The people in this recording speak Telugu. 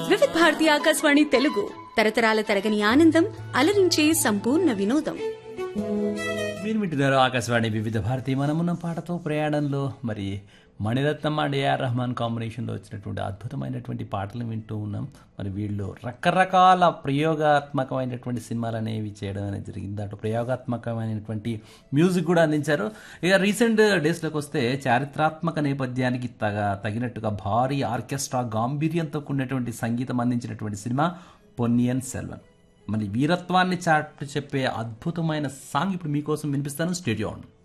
వివిధ భారతి ఆకాశవాణి తెలుగు తరతరాల తరగని ఆనందం అలరించే సంపూర్ణ వినోదం మీరు వింటున్నారు ఆకాశవాణి వివిధ భారతి మనమున్న పాటతో ప్రయాణంలో మరి మణిరత్నం అండ్ ఏఆర్ రహమాన్ కాంబినేషన్లో వచ్చినటువంటి అద్భుతమైనటువంటి పాటలు వింటూ ఉన్నాం మరి వీళ్ళు రకరకాల ప్రయోగాత్మకమైనటువంటి సినిమాలు అనేవి చేయడం అనేది జరిగింది అటు ప్రయోగాత్మకమైనటువంటి మ్యూజిక్ కూడా అందించారు ఇక రీసెంట్ డేస్లోకి వస్తే చారిత్రాత్మక నేపథ్యానికి తగ తగినట్టుగా భారీ ఆర్కెస్ట్రా గాంభీర్యంతో కూడినటువంటి సంగీతం అందించినటువంటి సినిమా పొన్నియన్ సెల్వన్ మరి వీరత్వాన్ని చాటు చెప్పే అద్భుతమైన సాంగ్ ఇప్పుడు మీకోసం వినిపిస్తాను స్టేడియో